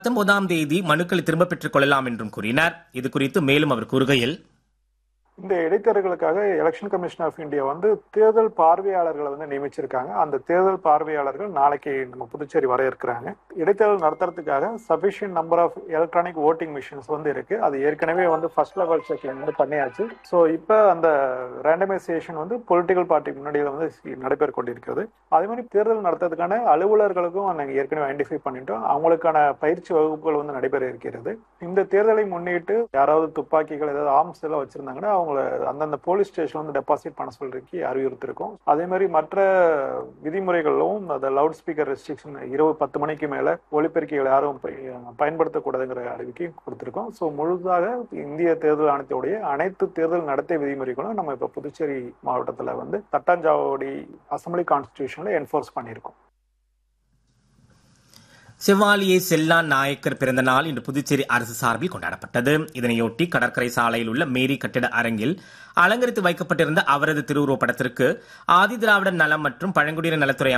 பத்தொன்பதாம் தேதி மனுக்களை திரும்ப பெற்றுக் கொள்ளலாம் என்றும் கூறினார் இது குறித்து மேலும் அவர் கூறுகையில் இந்த இடைத்தேர்தலுக்காக எலெக்ஷன் கமிஷன் ஆஃப் இந்தியா வந்து தேர்தல் பார்வையாளர்களை வந்து நியமிச்சிருக்காங்க அந்த தேர்தல் பார்வையாளர்கள் நாளைக்கு நம்ம புதுச்சேரி வர இருக்கிறாங்க இடைத்தேர்தல் நடத்துறதுக்காக sufficient number of electronic voting machines வந்து இருக்கு அது ஏற்கனவே வந்து ஃபர்ஸ்ட் லெவல் செக்கிங் வந்து பண்ணியாச்சு ஸோ இப்போ அந்த ரேண்டமைசேஷன் வந்து பொலிட்டிக்கல் பார்ட்டி முன்னாடியில் வந்து நடைபெற கொண்டிருக்கிறது அதே மாதிரி தேர்தல் நடத்துறதுக்கான அலுவலர்களுக்கும் நாங்கள் ஏற்கனவே ஐடென்டிஃபை பண்ணிட்டோம் அவங்களுக்கான பயிற்சி வகுப்புகள் வந்து நடைபெற இருக்கிறது இந்த தேர்தலை முன்னிட்டு யாராவது துப்பாக்கிகள் ஏதாவது ஆர்ம்ஸ் எல்லாம் வச்சிருந்தாங்கன்னா அவங்கள அந்தந்த போலீஸ் ஸ்டேஷன் வந்து டெபாசிட் பண்ண சொல்றதுக்கு அறிவுறுத்திருக்கோம் அதே மாதிரி மற்ற விதிமுறைகளும் அந்த லவுட் ஸ்பீக்கர் ரெஸ்ட்ரிக்ஷன் இரவு பத்து மணிக்கு மேல ஒலிபெருக்கிகள் யாரும் பய- பயன்படுத்தக்கூடாதுங்கிற அறிவிக்கையும் கொடுத்திருக்கோம் ஸோ முழுதாக இந்திய தேர்தல் ஆணையத்துடைய அனைத்து தேர்தல் நடத்தை விதிமுறைகளும் நம்ம இப்ப புதுச்சேரி மாவட்டத்துல வந்து தட்டாஞ்சாவடி அசம்பிளி கான்ஸ்டிடியூஷன்ல என்ஃபோர்ஸ் பண்ணியிருக்கோம் செவாலியே செல்லான் நாயக்கர் பிறந்த நாள் இன்று புதுச்சேரி அரசு சார்பில் கொண்டாடப்பட்டது இதனையொட்டி கடற்கரை சாலையில் உள்ள மேரி கட்டிட அரங்கில் அலங்கரித்து வைக்கப்பட்டிருந்த அவரது திருவுருவப் படத்திற்கு ஆதிதிராவிடர் நலம் மற்றும் பழங்குடியினர் நலத்துறை